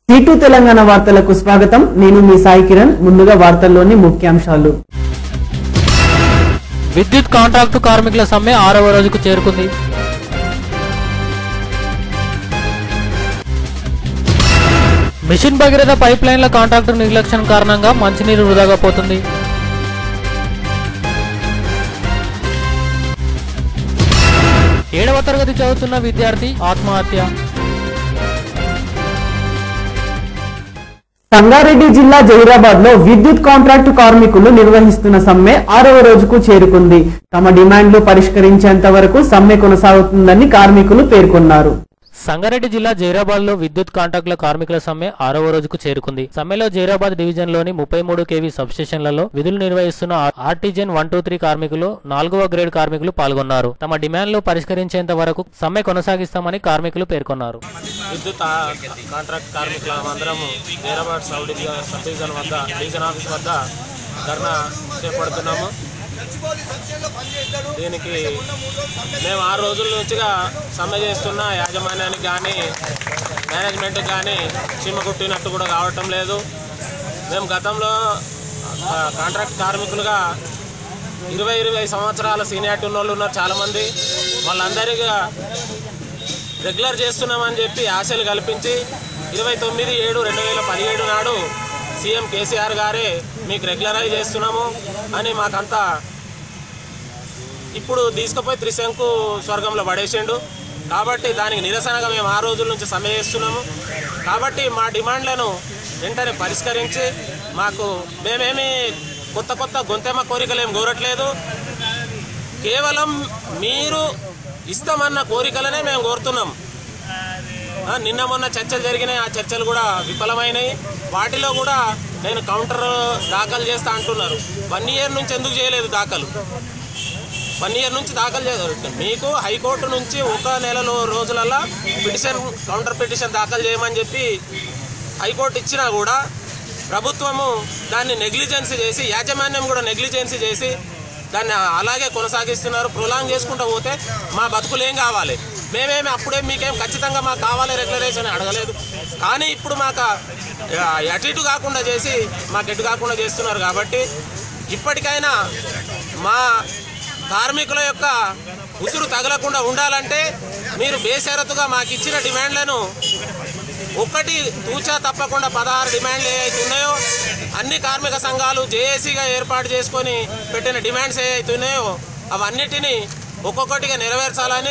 Seat Telangana వార్తలకు స్వాగతం నేను మీ సాయి కిరణ్ ముందుగా వార్తల్లోని ముఖ్యాంశాలు విద్యుత్ కాంట్రాక్టు కార్మికుల సమ్మె ఆరవ రోజుకు చేరుకుంది మిషన్ భగీరథ పైప్ లైన్ల కాంట్రాక్టు నిర్లక్ష్యం కారణంగా మంచినీరు వృధాగా పోతుంది ఏడవ తరగతి చదువుతున్న విద్యార్థి ఆత్మహత్య సంగారెడ్డి జిల్లా జైరాబాద్ లో విద్యుత్ కాంట్రాక్టు కార్మికులు నిర్వహిస్తున్న సమ్మె ఆరవ రోజుకు చేరుకుంది తమ డిమాండ్లు పరిష్కరించేంత వరకు సమ్మె కొనసాగుతుందని కార్మికులు పేర్కొన్నారు సంగారెడ్డి జిల్లా జైరాబాద్ లో విద్యుత్ కాంట్రాక్టుల కార్మికుల సమ్మె ఆరవ రోజుకు చేరుకుంది సమ్మెలో జైరాబాద్ డివిజన్ లోని ముప్పై మూడు కేవీ సబ్స్టేషన్లలో విధులు నిర్వహిస్తున్న ఆర్టిజన్ వన్ టూ త్రీ కార్మికులు నాలుగవ గ్రేడ్ కార్మికులు పాల్గొన్నారు తమ డిమాండ్లు పరిష్కరించేంత వరకు సమ్మె కొనసాగిస్తామని కార్మికులు పేర్కొన్నారు విద్యుత్ ఆ- కాంట్రాక్ట్ కార్మికుల అందరము Hyderabad sub division sub division వద్ద డివిజన్ ఆఫీస్ వద్ద ధర్నా చేపడుతున్నాము దీనికి మేము ఆరు రోజుల నుంచిగా సమ్మె చేస్తున్న యాజమాన్యానికి కానీ మేనేజ్మెంట్కి కానీ చీమ కుట్టినట్టు కూడా కావటం లేదు మేము గతంలో ఆ, కాంట్రాక్ట్ కార్మికులుగా ఇరవై ఇరవై సంవత్సరాల సీనియారిటీ ఉన్న వాళ్ళు ఉన్నారు చాలామంది వాళ్ళందరిగా రెగ్యులర్ చేస్తున్నామని చెప్పి ఆశలు కల్పించి ఇరవై తొమ్మిది ఏడు రెండు వేల పదిహేడు నాడు సీఎం కేసీఆర్ గారే మీకు రెగ్యులరైజ్ చేస్తున్నాము అని మాకంతా ఇప్పుడు తీసుకుపోయి త్రిశంకు స్వర్గంలో పడేసిండు కాబట్టి దానికి నిరసనగా మేము ఆ రోజుల నుంచి సమ్మె చేస్తున్నాము కాబట్టి మా డిమాండ్లను వెంటనే పరిష్కరించి మాకు మేమేమి కొత్త కొత్త గొంతెమ్మ కోరికలు ఏం కోరట్లేదు కేవలం మీరు ఇస్తామన్న కోరికలనే మేము కోరుతున్నాం ఆ, నిన్న మొన్న చర్చలు జరిగినాయి ఆ చర్చలు కూడా విఫలమైనాయి వాటిలో కూడా నేను కౌంటర్ దాఖలు చేస్తా అంటున్నారు వన్ ఇయర్ నుంచి ఎందుకు చేయలేదు దాఖలు వన్ ఇయర్ నుంచి దాఖలు చే మీకు హైకోర్టు నుంచి ఒక నెలలో రోజులల్లా పిటిషన్ కౌంటర్ పిటిషన్ దాఖలు చేయమని చెప్పి హైకోర్టు ఇచ్చినా కూడా ప్రభుత్వము దాన్ని నెగ్లిజెన్సీ చేసి యాజమాన్యం కూడా నెగ్లిజెన్సీ చేసి దాన్ని అలాగే కొనసాగిస్తున్నారు ప్రొలాంగ్ చేసుకుంటూ పోతే మా బతుకులు ఏం కావాలి మేమేమి అప్పుడే మీకేం ఖచ్చితంగా మాకు కావాలి రెగ్యులరేషన్ అడగలేదు కానీ ఇప్పుడు మాకు ఆ, అటు ఇటు కాకుండా చేసి మాకు ఎటు కాకుండా చేస్తున్నారు కాబట్టి ఇప్పటికైనా మా కార్మికుల యొక్క ఉసురు తగలకుండా ఉండాలంటే మీరు బేషరతుగా మాకు ఇచ్చిన డిమాండ్లను ఒక్కటి తూచా తప్పకుండా పదహారు డిమాండ్లు ఏవైతే ఉన్నాయో అన్ని కార్మిక సంఘాలు జేఏసీగా ఏర్పాటు చేసుకొని పెట్టిన డిమాండ్స్ ఏవైతే ఉన్నాయో అవన్నిటినీ ఒక్కొక్కటిగా నెరవేర్చాలని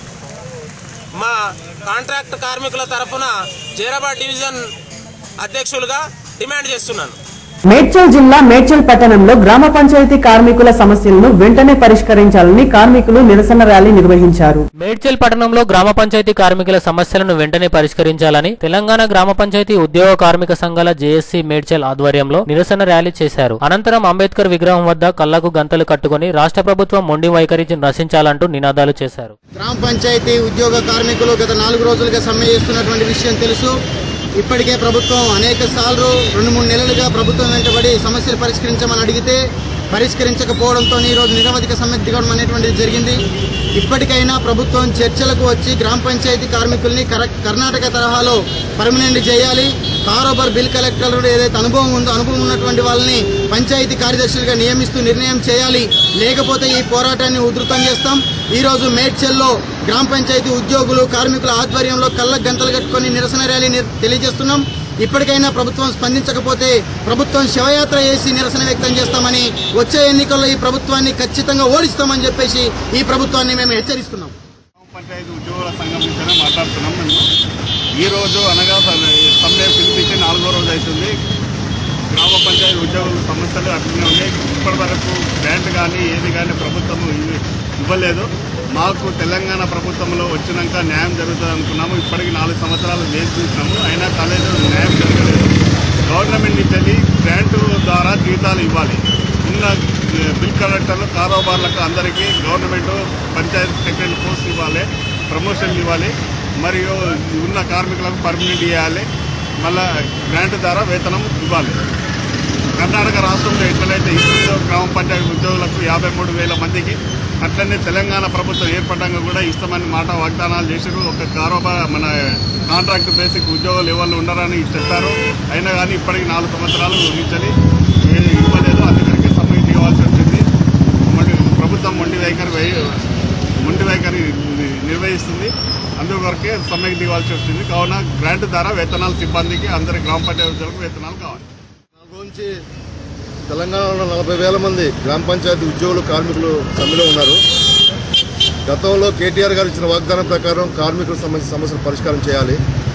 మా కాంట్రాక్ట్ కార్మికుల తరఫున జైరాబాద్ డివిజన్ అధ్యక్షులుగా డిమాండ్ చేస్తున్నాను మేడ్చల్ జిల్లా మేడ్చల్ పట్టణంలో గ్రామ పంచాయతీ కార్మికుల సమస్యలను వెంటనే పరిష్కరించాలని కార్మికులు నిరసన ర్యాలీ నిర్వహించారు మేడ్చల్ పట్టణంలో గ్రామ పంచాయతీ కార్మికుల సమస్యలను వెంటనే పరిష్కరించాలని తెలంగాణ గ్రామ పంచాయతీ ఉద్యోగ కార్మిక సంఘాల జేఎస్సీ మేడ్చల్ ఆధ్వర్యంలో నిరసన ర్యాలీ చేశారు అనంతరం అంబేద్కర్ విగ్రహం వద్ద కళ్లకు గంతలు కట్టుకుని రాష్ట్ర ప్రభుత్వం మొండి వైఖరి నశించాలంటూ నినాదాలు చేశారు గ్రామ పంచాయతీ ఉద్యోగ కార్మికులు గత నాలుగు రోజులుగా సమ్మె చేస్తున్నటువంటి విషయం తెలుసు ఇప్పటికే ప్రభుత్వం అనేక సార్లు రెండు మూడు నెలలుగా ప్రభుత్వం వెంటబడి సమస్యలు పరిష్కరించమని అడిగితే పరిష్కరించకపోవడంతో ఈరోజు నిరవధిక సమ్మెకు దిగడం అనేటువంటిది జరిగింది ఇప్పటికైనా ప్రభుత్వం చర్చలకు వచ్చి గ్రామ పంచాయతీ కార్మికుల్ని కర- కర్ణాటక తరహాలో పర్మనెంట్ చేయాలి కారోబార్ బిల్ కలెక్టర్లు ఏదైతే అనుభవం ఉందో అనుభవం ఉన్నటువంటి వాళ్ళని పంచాయతీ కార్యదర్శులుగా నియమిస్తూ నిర్ణయం చేయాలి లేకపోతే ఈ పోరాటాన్ని ఉధృతం చేస్తాం ఈ రోజు మేడ్చల్లో గ్రామ పంచాయతీ ఉద్యోగులు కార్మికుల ఆధ్వర్యంలో కళ్ళ గంతలు కట్టుకొని నిరసన ర్యాలీ నిర్- తెలియజేస్తున్నాం ఇప్పటికైనా ప్రభుత్వం స్పందించకపోతే ప్రభుత్వం శవయాత్ర చేసి నిరసన వ్యక్తం చేస్తామని వచ్చే ఎన్నికల్లో ఈ ప్రభుత్వాన్ని ఖచ్చితంగా ఓడిస్తామని చెప్పేసి ఈ ప్రభుత్వాన్ని మేము హెచ్చరిస్తున్నాం పంచాయతీ ఉద్యోగుల సంఘం నుంచే మాట్లాడుతున్నాం మేము ఈ రోజు అనగా సమ్మె- సమ్మె పిలిపించి నాలుగో రోజు అవుతుంది గ్రామ పంచాయతీ ఉద్యోగుల సమస్యలు అట్లనే ఉన్నాయి ఇప్పటి వరకు గ్రాంట్ కానీ ఏది కానీ ప్రభుత్వం ఇవ్వ- ఇవ్వలేదు మాకు తెలంగాణ ప్రభుత్వంలో వచ్చినాక న్యాయం జరుగుతుంది అనుకున్నాము ఇప్పటికి నాలుగు సంవత్సరాలు వేచి చూసినాము అయినా కాలేజీలో న్యాయం జరగలేదు గవర్నమెంట్ నుంచి వెళ్ళి గ్రాంట్ ద్వారా జీతాలు ఇవ్వాలి ఉన్న ఏ, బిల్ కలెక్టర్లు కారోబార్లకు అందరికీ గవర్నమెంట్ పంచాయతీ సెక్రటరీ పోస్ట్ ఇవ్వాలి ప్రమోషన్లు ఇవ్వాలి మరియు ఉన్న కార్మికులకు పర్మనెంట్ ఇవ్వాలి మళ్ళా గ్రాంట్ ద్వారా వేతనం ఇవ్వాలి కర్ణాటక రాష్ట్రంలో ఎట్లయితే ఇస్తుందో గ్రామ పంచాయతీ ఉద్యోగులకు యాభై మూడు వేల మందికి అట్లనే తెలంగాణ ప్రభుత్వం ఏర్పడ్డాక కూడా ఇస్తామని మాట వాగ్దానాలు చేశారు ఒక కారోబార్ మన కాంట్రాక్ట్ బేసిక్ ఉద్యోగాలు ఎవరు ఉండరని చెప్పారు అయినా కానీ ఇప్పటికి నాలుగు సంవత్సరాలు ఊహించని ఏది ఇవ్వలేదు అందుకనికి సమ్మె ఇవ్వాల్సి వచ్చింది మొండి ప్రభుత్వం మొండి వైఖరి వై- మొండి వైఖరి నిర్వహిస్తుంది అందుకొరకే సమ్మెకి దిగాల్సి వస్తుంది కావున గ్రాంట్ ద్వారా వేతనాలు సిబ్బందికి అందరి గ్రామ పంచాయతీలకు వేతనాలు కావాలి దాని గురించి తెలంగాణలో నలభై వేల మంది గ్రామ పంచాయతీ ఉద్యోగులు కార్మికులు సమ్మెలో ఉన్నారు గతంలో కేటీఆర్ గారు ఇచ్చిన వాగ్దానం ప్రకారం కార్మికులకు సంబంధించిన సమస్యలు పరిష్కారం చేయాలి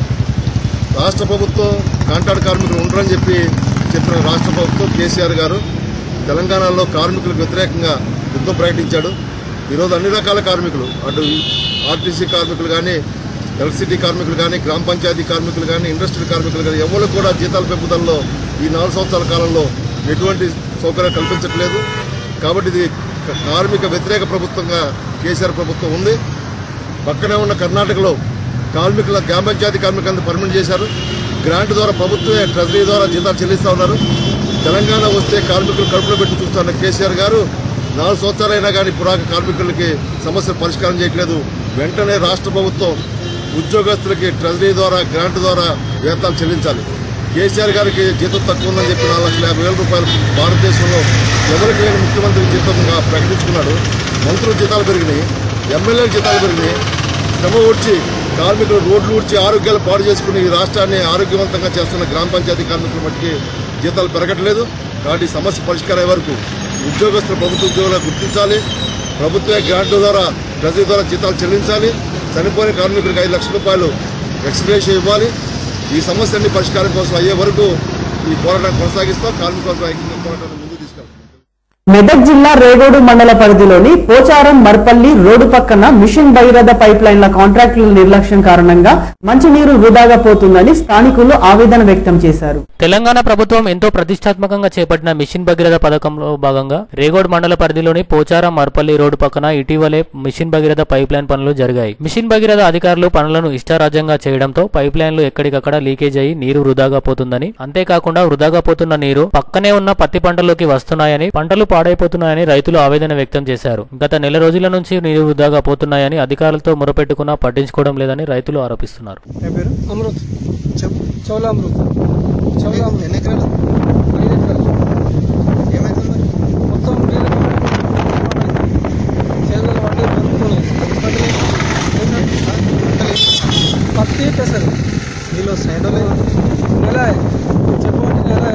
రాష్ట్ర ప్రభుత్వం కాంట్రాక్ట్ కార్మికులు ఉండరని చెప్పి చెప్పిన రాష్ట్ర ప్రభుత్వం కేసీఆర్ గారు తెలంగాణలో కార్మికులకు వ్యతిరేకంగా యుద్ధం ప్రకటించాడు ఈరోజు అన్ని రకాల కార్మికులు అటు ఆర్టీసీ కార్మికులు కానీ ఎలక్ట్రిసిటీ కార్మికులు కానీ గ్రామ పంచాయతీ కార్మికులు కానీ ఇండస్ట్రీ కార్మికులు కానీ ఎవరు కూడా జీతాల పెంపుదలలో ఈ నాలుగు సంవత్సరాల కాలంలో ఎటువంటి సౌకర్యం కల్పించట్లేదు కాబట్టి ఇది క- కార్మిక వ్యతిరేక ప్రభుత్వంగా కేసీఆర్ ప్రభుత్వం ఉంది పక్కనే ఉన్న కర్ణాటకలో కార్మికుల గ్రామ పంచాయతీ కార్మికులంతా పర్మనెంట్ చేశారు గ్రాంట్ ద్వారా ప్రభుత్వమే ట్రెజరీ ద్వారా జీతాలు చెల్లిస్తా ఉన్నారు తెలంగాణ వస్తే కార్మికులు కడుపులో పెట్టి చూస్తున్న కేసీఆర్ గారు నాలుగు సంవత్సరాలైనా కానీ పురాక కార్మికులకి సమస్యలు పరిష్కారం చేయట్లేదు వెంటనే రాష్ట్ర ప్రభుత్వం ఉద్యోగస్తులకి ట్రెజరీ ద్వారా గ్రాంట్ ద్వారా వేతనాలు చెల్లించాలి కేసీఆర్ గారికి జీతం తక్కువ ఉందని చెప్పి నాలుగు లక్షల యాభై వేల రూపాయలు భారతదేశంలో ఎవరికి లేని ముఖ్యమంత్రి జీతంగా ప్రకటించుకున్నాడు మంత్రుల జీతాలు పెరిగినాయి ఎమ్మెల్యేల జీతాలు పెరిగినాయి శ్రమ ఊడ్చి కార్మికులు రోడ్లు ఊడ్చి ఆరోగ్యాలు పాడు చేసుకుని ఈ రాష్ట్రాన్ని ఆరోగ్యవంతంగా చేస్తున్న గ్రామ పంచాయతీ కార్మికుల మట్టికి జీతాలు పెరగట్లేదు కాబట్టి ఈ సమస్య పరిష్కారం వరకు ఉద్యోగస్తులు ప్రభుత్వ ఉద్యోగులు గుర్తించాలి ప్రభుత్వ గ్రాంట్ల ద్వారా ట్రెజరీ ద్వారా జీతాలు చెల్లించాలి చనిపోయిన కార్మికులకు ఐదు లక్షల రూపాయలు ఎక్స్గ్రేషన్ ఇవ్వాలి ఈ సమస్యన్ని పరిష్కారం కోసం అయ్యే వరకు ఈ పోరాటాన్ని కొనసాగిస్తాం కార్మికుల కోసం ఐక్యంగా పోరాటాన్ని ముందుకు తీసుకెళ్తాం మెదక్ జిల్లా రేగోడు మండల పరిధిలోని పోచారం మర్పల్లి రోడ్డు పక్కన మిషన్ భగీరథ పైప్ లైన్ల కాంట్రాక్టుల నిర్లక్ష్యం కారణంగా మంచినీరు వృధాగా పోతుందని స్థానికులు ఆవేదన వ్యక్తం చేశారు తెలంగాణ ప్రభుత్వం ఎంతో ప్రతిష్టాత్మకంగా చేపట్టిన మిషన్ భగీరథ పథకంలో భాగంగా రేగోడ్ మండల పరిధిలోని పోచారం మర్పల్లి రోడ్డు పక్కన ఇటీవలే మిషన్ భగీరథ పైప్ లైన్ పనులు జరిగాయి మిషన్ భగీరథ అధికారులు పనులను ఇష్టారాజ్యంగా చేయడంతో పైప్ లైన్లు ఎక్కడికక్కడ లీకేజ్ అయి నీరు వృధాగా పోతుందని అంతేకాకుండా వృధాగా పోతున్న నీరు పక్కనే ఉన్న పత్తి పంటలోకి వస్తున్నాయని పంటలు పాడైపోతున్నాయని రైతులు ఆవేదన వ్యక్తం చేశారు గత నెల రోజుల నుంచి నీరు వృధాగా పోతున్నాయని అధికారులతో మొరపెట్టుకున్నా పట్టించుకోవడం లేదని రైతులు ఆరోపిస్తున్నారు అమృత్ చౌలా అమృత్ చౌలా అమృత్ ఎన్ని ఎకరాలు ఐదు ఎకరాలు ఏమైతుంది మరి? మొత్తం నీళ్ళు చేతులు పట్టి బతుకుతున్నాయి పత్తి పెసరు నీళ్ళు వస్తాయి నెల చెప్పండి నెల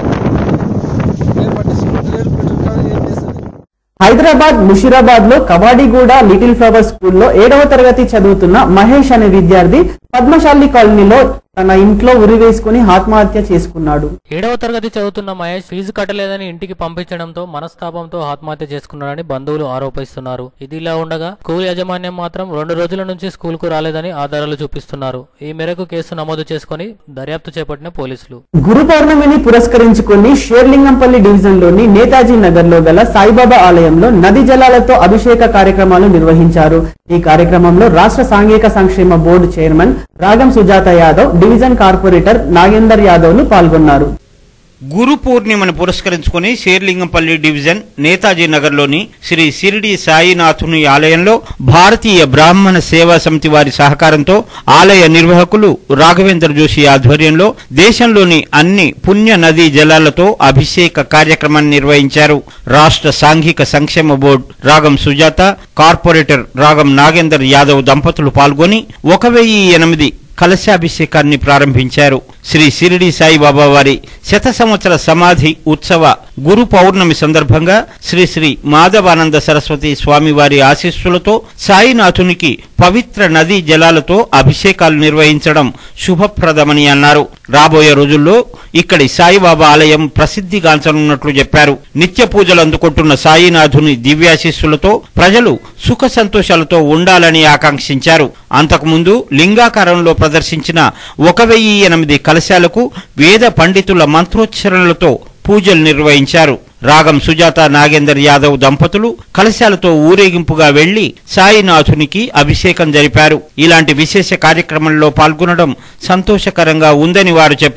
ఏం పట్టించుకుంటలేరు పెట్టుకుంటారు ఏం చేస్తారు హైదరాబాద్ ముషిరాబాద్ లో కవాడిగూడ లిటిల్ ఫ్లవర్ స్కూల్లో ఏడవ తరగతి చదువుతున్న మహేష్ అనే విద్యార్థి పద్మశాలి కాలనీలో తన ఇంట్లో ఉరి వేసుకుని ఆత్మహత్య చేసుకున్నాడు ఏడవ తరగతి చదువుతున్న మహేష్ ఫీజు కట్టలేదని ఇంటికి పంపించడంతో మనస్తాపంతో ఆత్మహత్య చేసుకున్నాడని బంధువులు ఆరోపిస్తున్నారు ఇది ఇలా ఉండగా స్కూల్ యాజమాన్యం మాత్రం రెండు రోజుల నుంచి స్కూల్ కు రాలేదని ఆధారాలు చూపిస్తున్నారు ఈ మేరకు కేసు నమోదు చేసుకుని దర్యాప్తు చేపట్టిన పోలీసులు గురు పౌర్ణమిని పురస్కరించుకుని షేర్లింగంపల్లి డివిజన్ లోని నేతాజీ నగర్ లో గల సాయిబాబా ఆలయంలో నది జలాలతో అభిషేక కార్యక్రమాలు నిర్వహించారు ఈ కార్యక్రమంలో రాష్ట్ర సాంఘిక సంక్షేమ board chairman Ragam Sujatha Yadav division corporator Nagender Yadav లు పాల్గొన్నారు గురు పూర్ణిమను పురస్కరించుకుని శేర్లింగంపల్లి డివిజన్ నేతాజీ నగర్లోని శ్రీ సిరిడి సాయినాథుని ఆలయంలో భారతీయ బ్రాహ్మణ సేవా సమితి వారి సహకారంతో ఆలయ నిర్వాహకులు రాఘవేంద్ర జోషి ఆధ్వర్యంలో దేశంలోని అన్ని పుణ్య నదీ జలాలతో అభిషేక కార్యక్రమాన్ని నిర్వహించారు రాష్ట్ర సాంఘిక సంక్షేమ బోర్డు రాగం సుజాత కార్పొరేటర్ రాగం నాగేందర్ యాదవ్ దంపతులు పాల్గొని ఒక వెయ్యి ఎనిమిది కలశాభిషేకాన్ని ప్రారంభించారు శ్రీ షిరిడి సాయిబాబా వారి శత సంవత్సర సమాధి ఉత్సవ గురు పౌర్ణమి సందర్భంగా శ్రీ శ్రీ మాధవానంద సరస్వతి స్వామి వారి ఆశీస్సులతో సాయినాథునికి పవిత్ర నదీ జలాలతో అభిషేకాలు నిర్వహించడం శుభప్రదమని అన్నారు రాబోయే రోజుల్లో ఇక్కడి సాయిబాబా ఆలయం ప్రసిద్ధిగాంచనున్నట్లు చెప్పారు నిత్య పూజలు అందుకుంటున్న సాయినాథుని దివ్యాశీస్సులతో ప్రజలు సుఖ సంతోషాలతో ఉండాలని ఆకాంక్షించారు అంతకుముందు లింగాకారంలో ప్రదర్శించిన ఒక వెయ్యి ఎనిమిది కలశాలకు వేద పండితుల మంత్రోచ్చరణలతో పూజలు నిర్వహించారు రాగం సుజాత నాగేందర్ యాదవ్ దంపతులు కలశాలతో ఊరేగింపుగా వెళ్లి సాయినాథునికి అభిషేకం జరిపారు ఇలాంటి విశేష కార్యక్రమంలో పాల్గొనడం సంతోషకరంగా ఉందని వారు చెప్పారు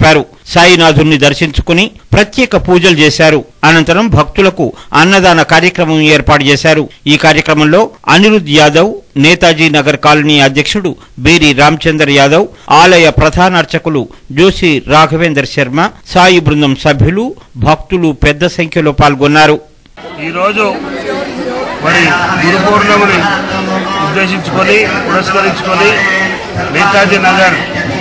సాయినాథుణ్ణి దర్శించుకుని ప్రత్యేక పూజలు చేశారు అనంతరం భక్తులకు అన్నదాన కార్యక్రమం ఏర్పాటు చేశారు ఈ కార్యక్రమంలో అనిరుద్ యాదవ్ నేతాజీ నగర్ కాలనీ అధ్యక్షుడు బేరి రామచందర్ యాదవ్ ఆలయ ప్రధాన అర్చకులు జోషి రాఘవేందర్ శర్మ సాయి బృందం సభ్యులు భక్తులు పెద్ద సంఖ్యలో పాల్గొన్నారు ఈరోజు మరి గురు పౌర్ణమిని ఉద్దేశించుకొని పురస్కరించుకొని నేతాజీ నగర్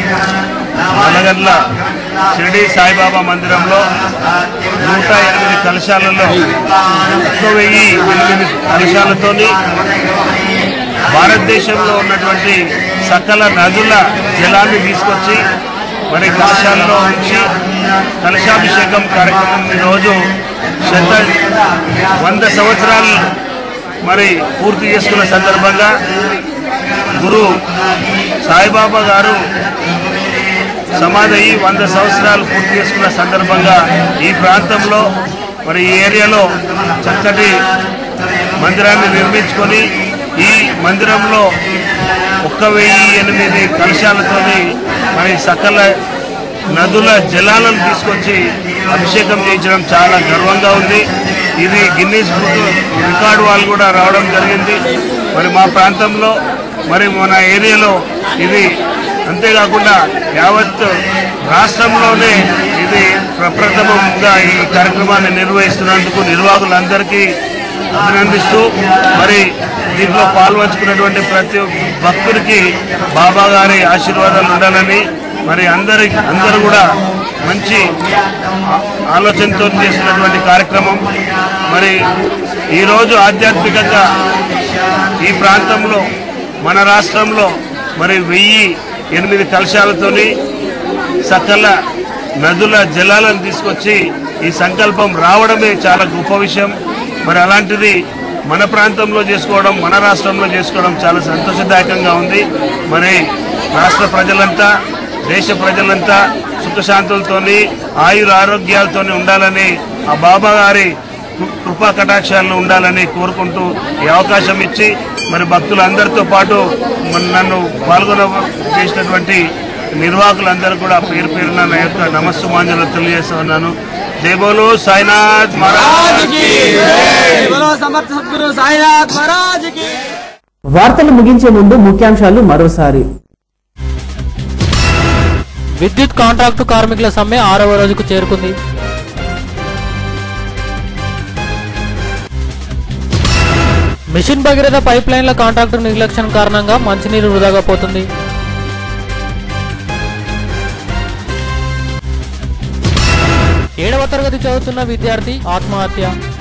నల్లగడ్ల షిరిడి సాయిబాబా మందిరంలో నూట ఎనిమిది కలశాలలో ఒక వెయ్యి ఎనిమిది కలశాలతోని భారతదేశంలో ఉన్నటువంటి సకల నదుల జలాన్ని తీసుకొచ్చి మరి కలశాలలో ఉంచి కలశాభిషేకం కార్యక్రమం ఈరోజు శత వంద సంవత్సరాలు మరి పూర్తి చేసుకున్న సందర్భంగా గురు సాయిబాబా గారు సమాధి అయ్యి వంద సంవత్సరాలు పూర్తి చేసుకున్న సందర్భంగా ఈ ప్రాంతంలో మరి ఈ ఏరియాలో చక్కటి మందిరాన్ని నిర్మించుకొని ఈ మందిరంలో ఒక్క వెయ్యి ఎనిమిది కలశాలతోని మరి సకల నదుల జలాలను తీసుకొచ్చి అభిషేకం చేయించడం చాలా గర్వంగా ఉంది ఇది గిన్నీస్ బుక్ రికార్డు వాళ్ళు కూడా రావడం జరిగింది మరి మా ప్రాంతంలో మరి మన ఏరియాలో ఇది అంతేకాకుండా యావత్ రాష్ట్రంలోనే ఇది ప్రప్రథమంగా ఈ కార్యక్రమాన్ని నిర్వహిస్తున్నందుకు నిర్వాహకులందరికీ అభినందిస్తూ మరి దీంట్లో పాల్పంచుకున్నటువంటి ప్రతి భక్తుడికి బాబా గారి ఆశీర్వాదాలు ఉండాలని మరి అందరి అందరూ కూడా మంచి ఆ- ఆలోచనతో చేస్తున్నటువంటి కార్యక్రమం మరి ఈరోజు ఆధ్యాత్మికంగా ఈ ప్రాంతంలో మన రాష్ట్రంలో మరి వెయ్యి ఎనిమిది కలశాలతోని సకల నదుల జలాలను తీసుకొచ్చి ఈ సంకల్పం రావడమే చాలా గొప్ప విషయం మరి అలాంటిది మన ప్రాంతంలో చేసుకోవడం మన రాష్ట్రంలో చేసుకోవడం చాలా సంతోషదాయకంగా ఉంది మరి రాష్ట్ర ప్రజలంతా దేశ ప్రజలంతా సుఖశాంతులతోని ఆయుర ఆరోగ్యాలతోని ఉండాలని ఆ బాబా గారి కృ- కృపా కటాక్షాలను ఉండాలని కోరుకుంటూ ఈ అవకాశం ఇచ్చి మరి భక్తులందరితో పాటు మన నన్ను పాల్గొన చేసినటువంటి నిర్వాహకులందరూ కూడా పేరు పేరున నా యొక్క నమస్సుమాంజలు తెలియజేస్తా ఉన్నాను జై బోలో సాయినాథ్ మహారాజ్ కీ సమర్థ సద్గురు సాయినాథ్ మహారాజ్ కి వార్తలు ముగించే ముందు ముఖ్యాంశాలు మరోసారి విద్యుత్ కాంట్రాక్టు కార్మికుల సమ్మె ఆరవ రోజుకు చేరుకుంది మిషన్ భగీరథ పైప్ లైన్ల కాంట్రాక్టు నిర్లక్ష్యం కారణంగా మంచినీరు వృధాగా పోతుంది ఏడవ తరగతి చదువుతున్న విద్యార్థి ఆత్మహత్య